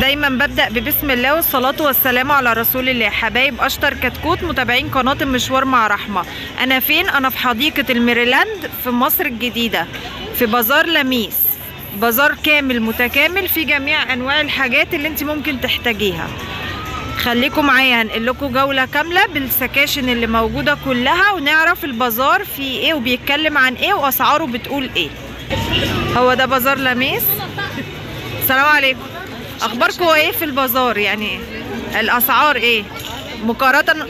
دايما ببدأ ببسم الله والصلاة والسلام على رسول الله حبايب أشطر كتكوت متابعين قناة المشوار مع رحمة أنا فين؟ أنا في حديقة الميريلاند في مصر الجديدة في بازار لميس بازار كامل متكامل في جميع أنواع الحاجات اللي انت ممكن تحتاجيها خليكم معايا هنقل لكم جولة كاملة بالسكاشن اللي موجودة كلها ونعرف البازار فيه ايه وبيتكلم عن ايه وأسعاره بتقول ايه هو ده بازار لميس السلام عليكم اخباركم ايه في البازار يعني الاسعار ايه مقارنه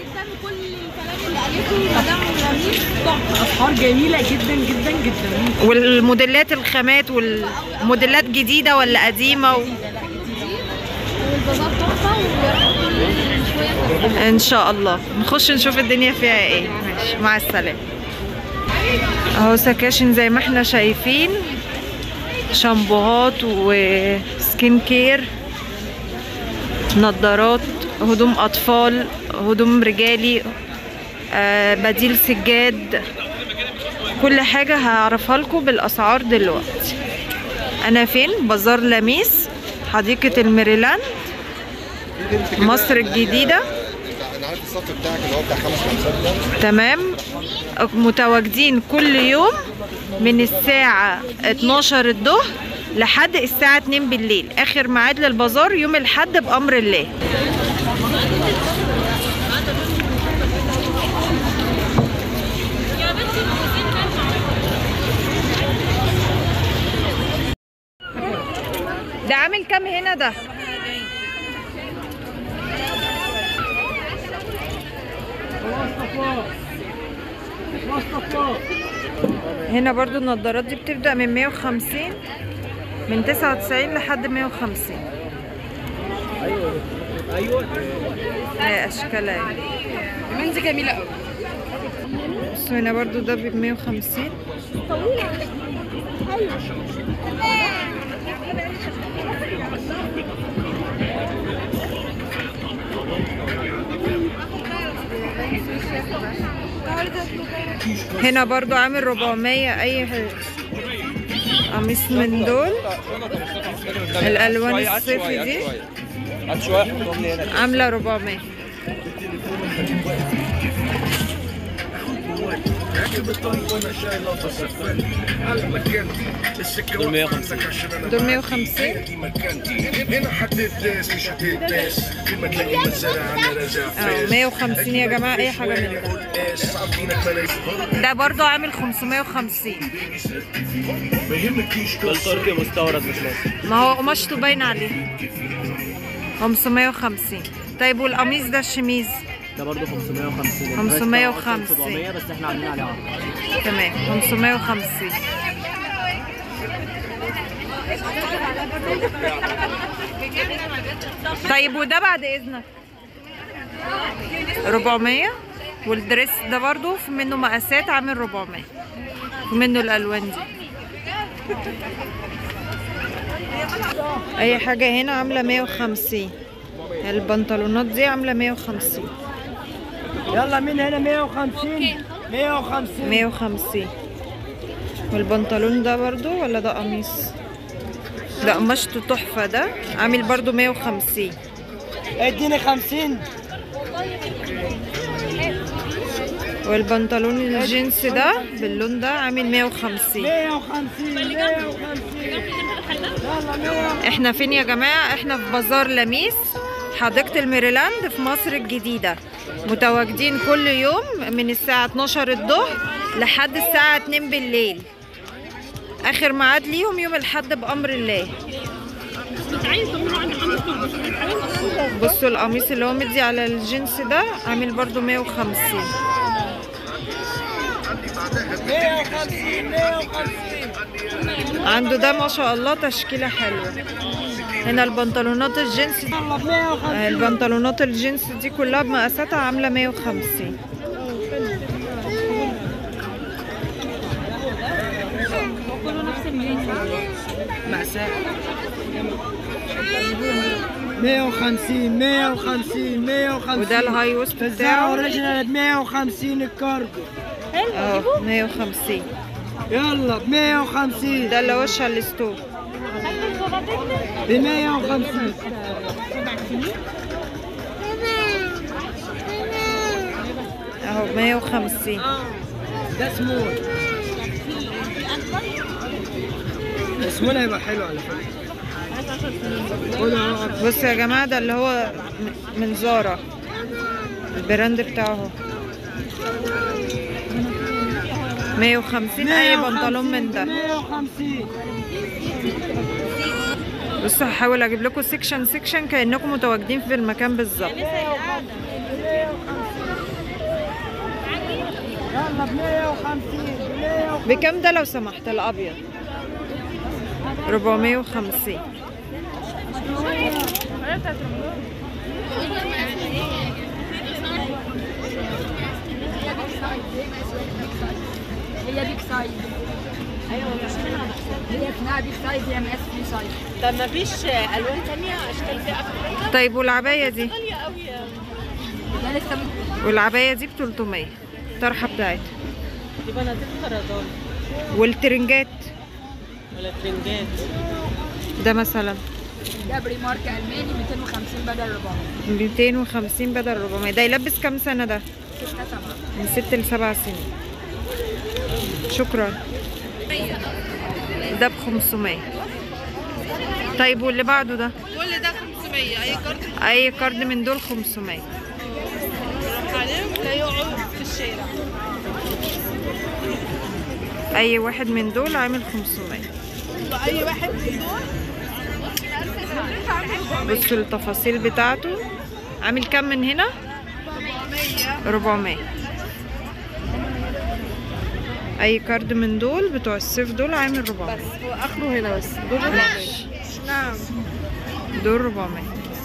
اسعار جميله جدا جدا جدا والموديلات الخامات والموديلات جديده ولا قديمه و... والبازار تحفه ويا رب شويه ان شاء الله نخش نشوف الدنيا فيها ايه ماشي مع السلامه اهو سكاشن زي ما احنا شايفين شامبوهات وسكين كير نظارات هدوم اطفال هدوم رجالي آه بديل سجاد كل حاجة هعرفها لكم بالاسعار دلوقتي انا فين بازار لميس حديقة الميريلاند مصر الجديدة انا عارف الصف بتاعك اللي هو بتاع خمس خمسات ده تمام متواجدين كل يوم من الساعة 12 الظهر لحد الساعة 2 بالليل آخر ميعاد للبازار يوم الحد بأمر الله ده عامل كام هنا ده؟ هنا برضو النضارات دي بتبدأ من 150 من 99 لحد 150 ايوه ايوه اشكالها يعني كمان دي جميله قوي بصوا هنا برضو ده ب 150 هنا برضو عامل 400 اي ح- قميص من دول الالوان الصيفي دي هات شويه حطهم لي هنا عامله 400 دول 150 دول 150 هنا حددت مش هتداس كلمة تلاقي مزارع على رجع اه 150 يا جماعه اي حاجه من ده صعبينك بلاش ده برضو عامل 550 ما يهمكيش دول تركي مستورد مش مصري ما هو قماشته باين عليه 550 طيب والقميص ده الشميز ده برضه 550 550. 700 بس احنا عاملين عليه عرض تمام 550 طيب وده بعد اذنك 400 والدريس ده برضو في منه مقاسات عامل 400 في منه الالوان دي اي حاجه هنا عامله 150 البنطلونات دي عامله 150 يلا من هنا 150 150 150 والبنطلون ده برضو ولا ده قميص ده قماشته تحفة ده عامل برضو 150 اديني 50 والبنطلون الجينز ده باللون ده عامل 150 150 150 يلا 100 احنا فين يا جماعة احنا في بازار لميس حديقة الميريلاند في مصر الجديدة متواجدين كل يوم من الساعة 12 الظهر لحد الساعة 2 بالليل اخر ميعاد ليهم يوم الحد بامر الله بصوا القميص اللي هو مدي على الجنس ده عامل برضو 150 150 150 عنده ده ما شاء الله تشكيلة حلوة هنا البنطلونات الجينز يلا 150 البنطلونات الجينز دي كلها بمقاساتها عاملة 150 150 150 150 وده الهاي ويست الزرع بتاعه اوريجينال ب 150 الكارجو اه 150 يلا ب 150 ده اللي وش على الستور ب 150 اهو 150 ده سمول السمول هيبقى حلو على فكرة خد اهو بصوا يا جماعة ده اللي هو م- من زارا البراند بتاعه اهو 150 اي بنطلون من ده 150 بصوا هحاول اجيب لكم سيكشن سيكشن كانكم متواجدين في المكان بالظبط يلا ب 150 ب 150 بكام ده لو سمحت الابيض 450 هي بيك سايز ايوه هي اسمها بيك سايز هي مقاس فري سايز طب ما فيش الوان تانية اشكال فيها اكتر طيب والعباية دي غالية قوي ده لسه من- والعباية دي ب 300 الطرحة بتاعتها دي بناطيل خرزان والترنجات ولا ترنجات ده مثلا ده بريمارك الماني 250 بدل 400 250 بدل 400 ده يلبس كام سنة ده؟ 6 7 من ست لسبع سنين شكرا ده ب 500 طيب واللي بعده ده كل ده 500 اي كارت اي كارد من دول 500 بنروح عليهم تلاقيه في الشارع اي واحد من دول عامل 500 اي واحد من دول بصوا التفاصيل بتاعته عامل كام من هنا 400 اي كارد من دول بتوع الصيف دول عامل 400 هو اخره هنا بس دول 400 نعم دول 400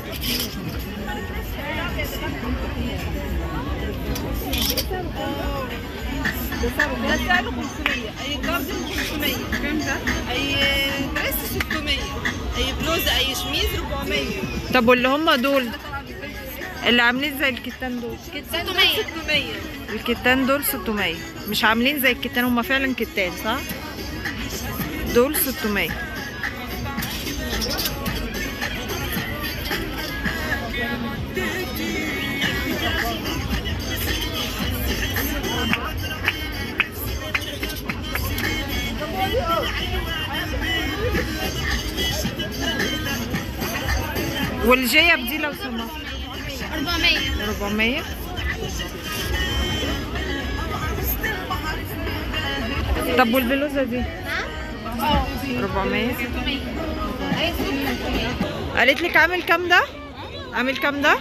ده سعره 500 اي كارد 500 كام ده؟ اي دريس 600 اي بلوزه اي شميز 400 طب واللي هم دول اللي عاملين زي الكتان دول 600 600 الكتان دول 600 مش عاملين زي الكتان هم فعلا كتان صح دول 600 والجيب دي لو سمحت 400 400 طب والبلوزه دي 400 قالت لك عامل كام ده عامل كام ده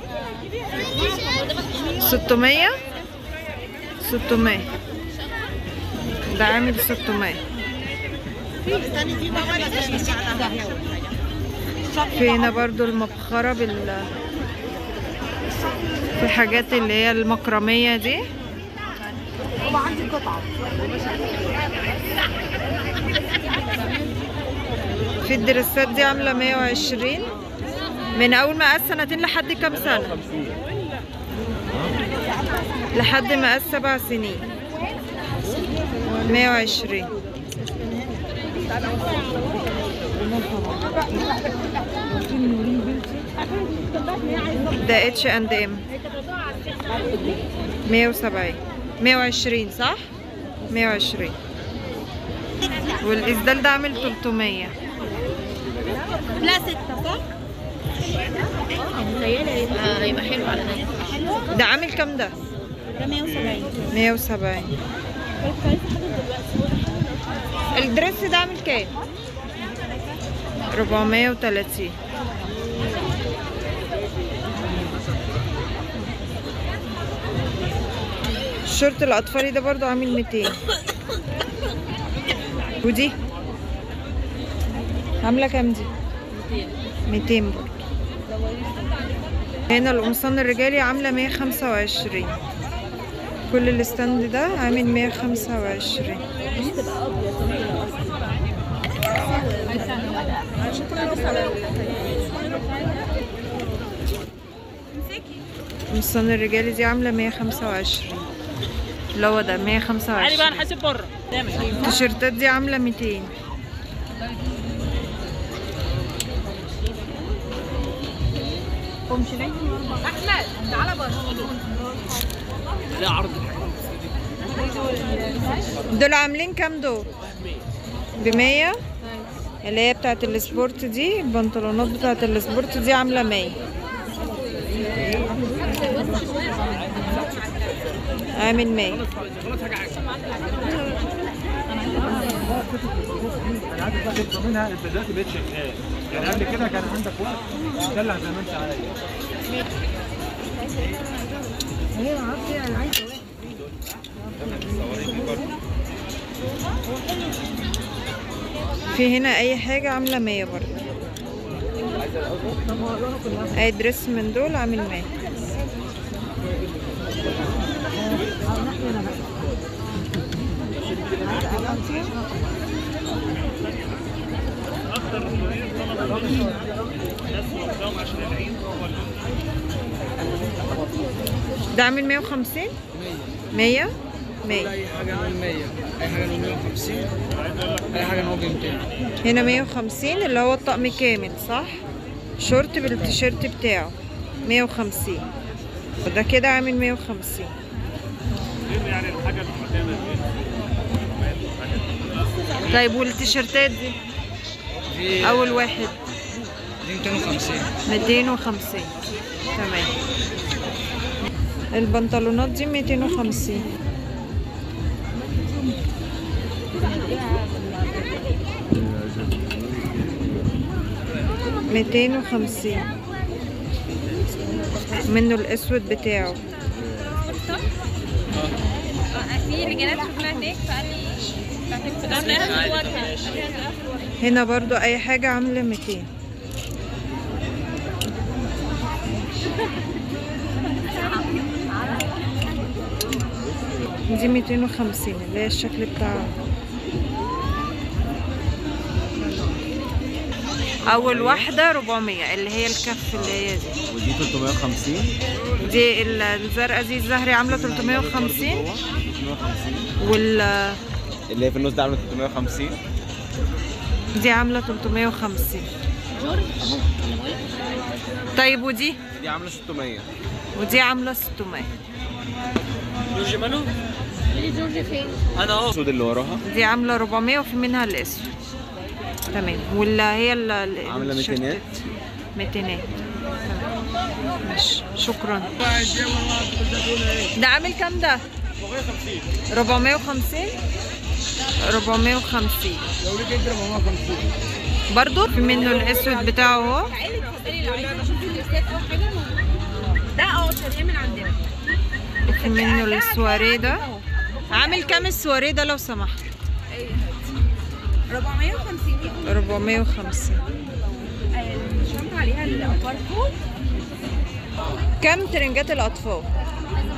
600 600 ده عامل 600 في هنا برضو المبخرة بال في حاجات اللي هي المكرمية دي في الدرسات دي عاملة 120 من أول مقاس سنتين لحد كام سنة؟ لحد مقاس سبع سنين 120 ده اتش اند ام 170 120 صح 120 والاسدال ده عامل 300 لا 6 صح؟ هيبقى حلو على ده ده عامل كام ده ده 170 170 الدرس ده عامل كام 430 الشورت الاطفالي ده برضو عامل 200 ودي عامله كام دي 200 برضو هنا القمصان الرجالي عامله 125 كل الستاند ده عامل 125 القمصان الرجالي دي عامله 125 اللي هو ده عادي بقى 125 نحاسب بره قدامك التيشيرتات دي عامله 200 احمد تعالى بره لا عرض دول عاملين كام دول بمية اللي هي بتاعت السبورت دي البنطلونات بتاعت السبورت دي عاملة مية عامل مية انا عايزك بقى تبقى منها انت دلوقتي بقيت شغال يعني قبل كده كان عندك وقت تدلع زي ما انت عايز في هنا اي حاجة عاملة مية برضه اي دريس من دول عامل مية ده عامل مية وخمسين مية مية اي حاجه نقول 100 اي حاجه نقول 150 اي حاجه نقول 200 هنا 150 اللي هو الطقم كامل صح شورت بالتيشيرت بتاعه 150 وده كده عامل 150 يعني الحاجه المعتاده طيب والتيشيرتات دي دي اول واحد دي 250 250 تمام البنطلونات دي 250 ميتين وخمسين منه الاسود بتاعه في رجالات شفناها هناك فقال لي بتاعت الوجه هنا برضو اي حاجة عاملة 200 دي 250 اللي هي الشكل بتاعها اول واحدة 400 اللي هي الكف اللي هي دي ودي 350 دي ال- الزرقاء دي الزهري عاملة 350 350 وال اللي هي في النص ده عامله 350 دي عاملة 350 طيب ودي دي عامله 600 ودي عاملة 600 جورج مالو انا اهو الاسود اللي وراها دي عاملة 400 وفي منها الاسود تمام واللي هي ال- ال- عاملة التيشيرتات. ميتينات. ميتينات تمام. ماشي شكرا ده عامل كام ده؟ 450 450 لو ليك انت 450 برضو في منه الاسود بتاعه اهو تعالي اتفضلي لو عايزه تشوفي اللبسات او حاجه موجودة. ده اه شاريه من عندنا في منه السواريه ده عامل كام السواريه ده لو سمحت 450 دي 450 الشنطه عليها الباركود كام ترنجات الاطفال